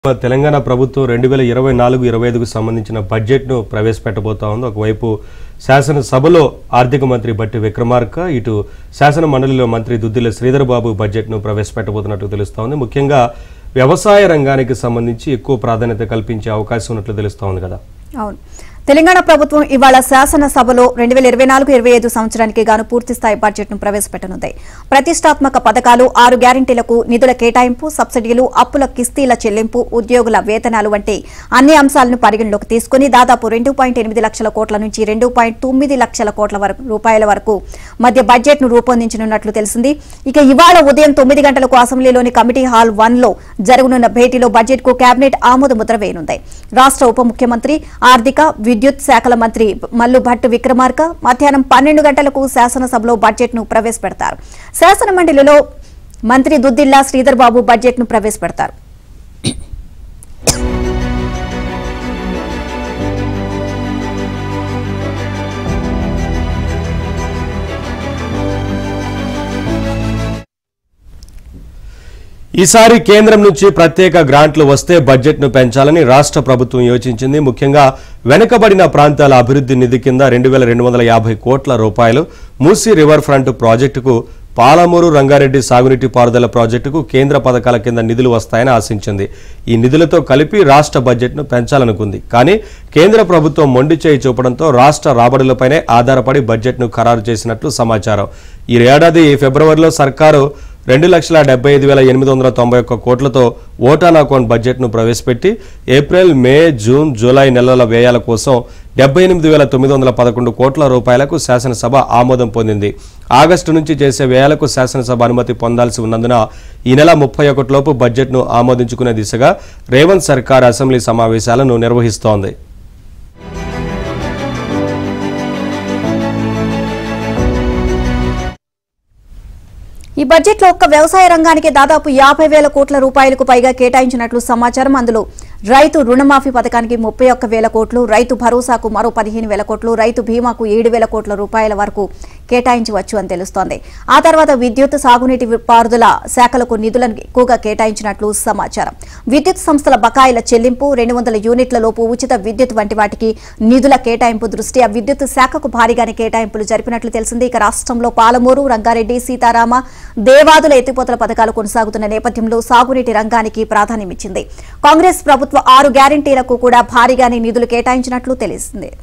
తెలంగాణ ప్రభుత్వం రెండు వేల ఇరవై నాలుగు ఇరవై ఐదుకు సంబంధించిన బడ్జెట్ను ప్రవేశపెట్టబోతా ఉంది ఒకవైపు శాసనసభలో ఆర్థిక మంత్రి బట్టి విక్రమార్క ఇటు శాసన మండలిలో మంత్రి దుద్దిల శ్రీధర్ బాబు బడ్జెట్ను ప్రవేశపెట్టబోతున్నట్టు తెలుస్తోంది ముఖ్యంగా వ్యవసాయ రంగానికి సంబంధించి ఎక్కువ ప్రాధాన్యత కల్పించే అవకాశం ఉన్నట్లు తెలుస్తోంది కదా అవును తెలంగాణ ప్రభుత్వం ఇవాళ శాసనసభలో రెండు వేల ఇరవై నాలుగు ఇరవై ఐదు సంవత్సరానికి గాను పూర్తిస్థాయి బడ్జెట్ను ప్రవేశపెట్టనుంది ప్రతిష్టాత్మక పథకాలు ఆరు గ్యారంటీలకు నిధుల కేటాయింపు సబ్సిడీలు అప్పుల కిస్తీల చెల్లింపు ఉద్యోగుల వేతనాలు వంటి అన్ని అంశాలను పరిగణలోకి తీసుకుని దాదాపు రెండు పాయింట్ ఎనిమిది లక్షల కోట్ల నుంచి రెండు పాయింట్ తొమ్మిది లక్షల కోట్ల వరకు రూపాయల వరకు మధ్య బడ్జెట్ను రూపొందించనున్నట్లు తెలిసింది ఇక ఇవాళ ఉదయం తొమ్మిది గంటలకు అసెంబ్లీలోని కమిటీ హాల్ వన్ లో జరగనున్న భేటీలో బడ్జెట్ కు కేబినెట్ ఆమోద ముద్ర వేయనుంది రాష్ట్ర ఉప ముఖ్యమంత్రి ఆర్థిక విద్యుత్ శాఖల మంత్రి మల్లు భట్టు విక్రమార్క మధ్యాహ్నం పన్నెండు గంటలకు శాసనసభలో బడ్జెట్ ను ప్రవేశపెడతారు శాసన మండలిలో మంత్రి దుద్దిల్లా శ్రీధర్ బాబు బడ్జెట్ ను ప్రవేశపెడతారు ఈసారి కేంద్రం నుంచి ప్రత్యేక గ్రాంట్లు వస్తే బడ్జెట్ను పెంచాలని రాష్ట్ర ప్రభుత్వం యోచించింది ముఖ్యంగా వెనుకబడిన ప్రాంతాల అభివృద్ధి నిధి కింద రెండు వేల రెండు వందల యాభై కోట్ల రూపాయలు మూసీ రివర్ ఫ్రంట్ ప్రాజెక్టుకు పాలమూరు రంగారెడ్డి సాగునీటి పారుదల ప్రాజెక్టుకు కేంద్ర పథకాల కింద నిధులు వస్తాయని ఆశించింది ఈ నిధులతో కలిపి రాష్ట్ర బడ్జెట్ను పెంచాలనుకుంది కానీ కేంద్ర ప్రభుత్వం మొండి చేయి చూపడంతో రాష్ట్ర రాబడులపైనే ఆధారపడి బడ్జెట్ను ఖరారు చేసినట్లు సమాచారం ఈ ఏడాది ఫిబ్రవరిలో సర్కారు రెండు లక్షల డెబ్బై ఐదు వేల ఎనిమిది వందల తొంభై ఒక్క కోట్లతో ఓటాన్ అకౌంట్ బడ్జెట్ను ప్రవేశపెట్టి ఏప్రిల్ మే జూన్ జూలై నెలల వ్యయాల కోసం డెబ్బై ఎనిమిది వేల తొమ్మిది వందల పదకొండు కోట్ల రూపాయలకు శాసనసభ ఆమోదం పొందింది ఆగస్టు నుంచి చేసే వ్యయాలకు శాసనసభ అనుమతి పొందాల్సి ఉన్నందున ఈ నెల ముప్పై ఒకటిలోపు బడ్జెట్ను ఆమోదించుకునే దిశగా రేవంత్ సర్కార్ అసెంబ్లీ సమావేశాలను నిర్వహిస్తోంది ఈ బడ్జెట్లో ఒక్క వ్యవసాయ రంగానికి దాదాపు యాభై వేల కోట్ల రూపాయలకు పైగా కేటాయించినట్లు సమాచారం అందులో రైతు రుణమాఫీ పథకానికి ముప్పై ఒక్క వేల కోట్లు రైతు భరోసాకు మరో పదిహేను వేల కోట్లు రైతు బీమాకు ఏడు వేల కోట్ల రూపాయల వరకు కేటాయించవచ్చు అని తెలుస్తోంది ఆ తర్వాత విద్యుత్ సాగునీటి పారుదల శాఖలకు నిధులను ఎక్కువగా కేటాయించినట్లు సమాచారం విద్యుత్ సంస్థల బకాయిల చెల్లింపు రెండు వందల యూనిట్ల లోపు ఉచిత విద్యుత్ వంటి వాటికి నిధుల కేటాయింపు దృష్ట్యా విద్యుత్ శాఖకు భారీగానే కేటాయింపులు జరిపినట్లు తెలిసింది ఇక రాష్ట్రంలో పాలమూరు రంగారెడ్డి సీతారామ దేవాదుల ఎత్తిపోతల పథకాలు కొనసాగుతున్న నేపథ్యంలో సాగునీటి రంగానికి ప్రాధాన్యమిచ్చింది కాంగ్రెస్ ప్రభుత్వ ఆరు గ్యారంటీలకు కూడా భారీగానే నిధులు కేటాయించినట్లు తెలిసింది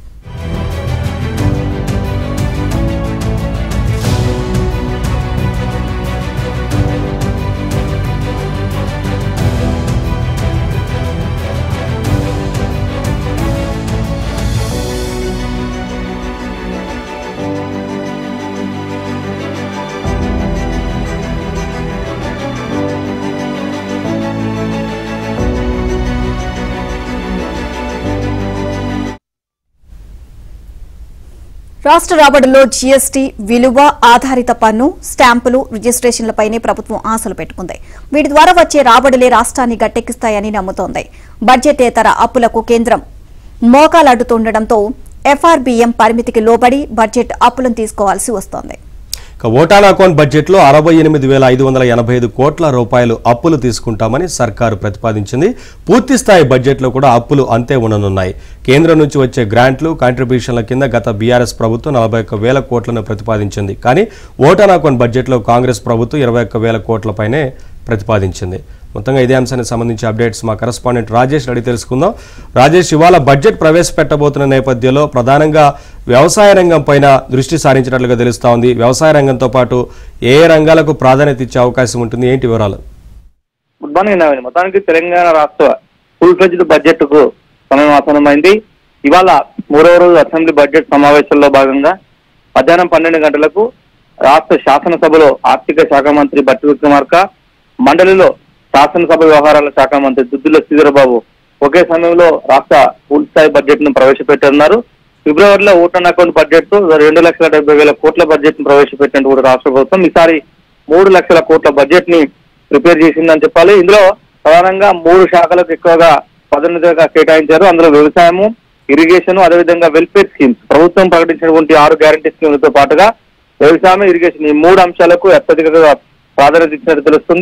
రాష్ట్ర రాబడుల్లో జీఎస్టీ విలువ ఆధారిత పన్ను స్టాంపులు రిజిస్ట్రేషన్లపైనే ప్రభుత్వం ఆశలు పెట్టుకుంది వీటి ద్వారా వచ్చే రాబడులే రాష్ట్రాన్ని గట్టెక్కిస్తాయని నమ్ముతోంది బడ్జెటేతర అప్పులకు కేంద్రం మోకాలడ్డుతుండటంతో ఎఫ్ఆర్బీఎం పరిమితికి లోబడి బడ్జెట్ అప్పులను తీసుకోవాల్సి వస్తోంది ఇక ఓటాన్ అకౌంట్ బడ్జెట్లో అరవై ఎనిమిది వేల ఐదు వందల ఎనభై ఐదు కోట్ల రూపాయలు అప్పులు తీసుకుంటామని సర్కారు ప్రతిపాదించింది పూర్తి స్థాయి బడ్జెట్లో కూడా అప్పులు అంతే ఉండనున్నాయి కేంద్రం నుంచి వచ్చే గ్రాంట్లు కాంట్రిబ్యూషన్ల కింద గత బీఆర్ఎస్ ప్రభుత్వం నలభై ఒక్క వేల కోట్లను ప్రతిపాదించింది కానీ ఓటాన్ అకౌంట్ బడ్జెట్లో కాంగ్రెస్ ప్రభుత్వం ఇరవై ఒక్క వేల కోట్లపైనే ప్రతిపాదించింది మొత్తంగా ఇదే అంశానికి సంబంధించి అప్డేట్స్ మా కరెస్పాండెంట్ రాజేష్ అడిగి తెలుసుకుందాం రాజేష్ ఇవాళ బడ్జెట్ ప్రవేశపెట్టబోతున్న నేపథ్యంలో ప్రధానంగా వ్యవసాయ రంగం పైన దృష్టి సారించినట్లుగా తెలుస్తా ఉంది వ్యవసాయ రంగంతో పాటు ఏ ఏ రంగాలకు ప్రాధాన్యత ఇచ్చే అవకాశం ఉంటుంది ఏంటి వివరాలు గుడ్ మార్నింగ్ నవీన్ మొత్తానికి తెలంగాణ రాష్ట్ర ఫుల్ ఫ్లెజ్డ్ బడ్జెట్ కు సమయం ఆసన్నమైంది ఇవాళ మూడవ రోజు అసెంబ్లీ బడ్జెట్ సమావేశంలో భాగంగా మధ్యాహ్నం పన్నెండు గంటలకు రాష్ట్ర శాసనసభలో ఆర్థిక శాఖ మంత్రి బట్టి విక్రమార్క మండలిలో శాసనసభ వ్యవహారాల శాఖ మంత్రి దుద్దుల శ్రీధరబాబు ఒకే సమయంలో రాష్ట్ర పూర్తి స్థాయి బడ్జెట్ ను ప్రవేశపెట్టనున్నారు ఫిబ్రవరిలో ఓటన్ అకౌంట్ బడ్జెట్ తో రెండు లక్షల డెబ్బై వేల కోట్ల బడ్జెట్ ను ప్రవేశపెట్టినట్టు కూడా రాష్ట్ర ప్రభుత్వం ఈసారి మూడు లక్షల కోట్ల బడ్జెట్ ని ప్రిపేర్ చేసిందని చెప్పాలి ఇందులో ప్రధానంగా మూడు శాఖలకు ఎక్కువగా పదోన్నతిగా కేటాయించారు అందులో వ్యవసాయము ఇరిగేషన్ అదేవిధంగా వెల్ఫేర్ స్కీమ్స్ ప్రభుత్వం ప్రకటించినటువంటి ఆరు గ్యారంటీ స్కీములతో పాటుగా వ్యవసాయం ఇరిగేషన్ ఈ మూడు అంశాలకు అత్యధికంగా ప్రాధాన్యత ఇచ్చినట్టు తెలుస్తుంది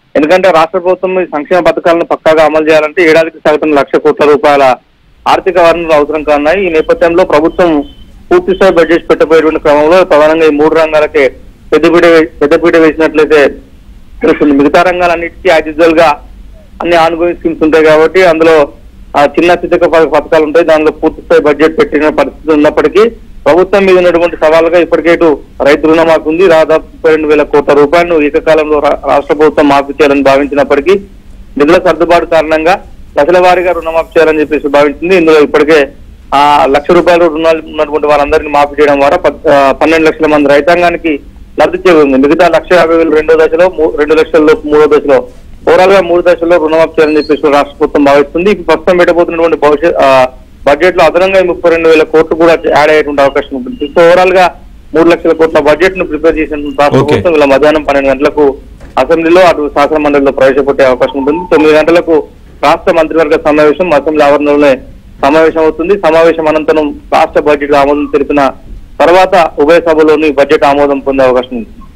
ఎందుకంటే రాష్ట్ర ప్రభుత్వం ఈ సంక్షేమ పథకాలను పక్కాగా అమలు చేయాలంటే ఏడాదికి సగటున లక్ష కోట్ల రూపాయల ఆర్థిక వనరులు అవసరం కానున్నాయి ఈ నేపథ్యంలో ప్రభుత్వం పూర్తి స్థాయి బడ్జెట్ పెట్టబోయేటువంటి క్రమంలో ప్రధానంగా ఈ మూడు రంగాలకే పెద్దపీట వే- పెద్దపీట వేసినట్లయితే తెలుస్తుంది మిగతా రంగాలన్నిటికీ యాజ్ యూజువల్ గా అన్ని ఆన్గోయింగ్ స్కీమ్స్ ఉంటాయి కాబట్టి అందులో ఆ, చిన్న చితక ప- పథకాలు ఉంటాయి దానిలో పూర్తి స్థాయి బడ్జెట్ పెట్టిన పరిస్థితి ఉన్నప్పటికీ ప్రభుత్వం మీద ఉన్నటువంటి సవాలుగా ఇప్పటికే ఇటు రైతు రుణమాఫీ ఉంది దాదాపు ముప్పై రెండు వేల కోట్ల రూపాయలను ఏకకాలంలో రా- రాష్ట్ర ప్రభుత్వం మాఫీ చేయాలని భావించినప్పటికీ నిధుల సర్దుబాటు కారణంగా దశల వారీగా రుణమాఫీ చేయాలని చెప్పేసి భావించింది ఇందులో ఇప్పటికే ఆ లక్ష రూపాయలు రుణాలు ఉన్నటువంటి వారందరినీ మాఫీ చేయడం ద్వారా పద్- ఆ, పన్నెండు లక్షల మంది రైతాంగానికి లబ్ధి చేకూరింది మిగతా లక్ష యాభై వేలు రెండో దశలో మూ- రెండు లక్షల లోపు మూడో దశలో ఓవరాల్ గా మూడు దశల్లో రుణమాఫీ చేయాలని చెప్పేసి రాష్ట్ర ప్రభుత్వం భావిస్తుంది ఇప్పుడు ప్రస్తుతం పెట్టబోతున్నటువంటి భవిష్యత్ బడ్జెట్ లో అదనంగా ఈ ముప్పై రెండు వేల కోట్లు కూడా యాడ్ అయ్యేటువంటి అవకాశం ఉంటుంది సో ఓవరాల్ గా మూడు లక్షల కోట్ల బడ్జెట్ ను ప్రిపేర్ చేసిన రాష్ట్ర Okay. ప్రభుత్వం ఇలా మధ్యాహ్నం పన్నెండు గంటలకు అసెంబ్లీలో అటు శాసన మండలిలో ప్రవేశపెట్టే అవకాశం ఉంటుంది తొమ్మిది గంటలకు రాష్ట్ర మంత్రివర్గ సమావేశం అసెంబ్లీ ఆవరణలోనే సమావేశం అవుతుంది సమావేశం అనంతరం రాష్ట్ర బడ్జెట్ ఆమోదం తెలిపిన తర్వాత ఉభయ సభలోని బడ్జెట్ ఆమోదం పొందే అవకాశం ఉంది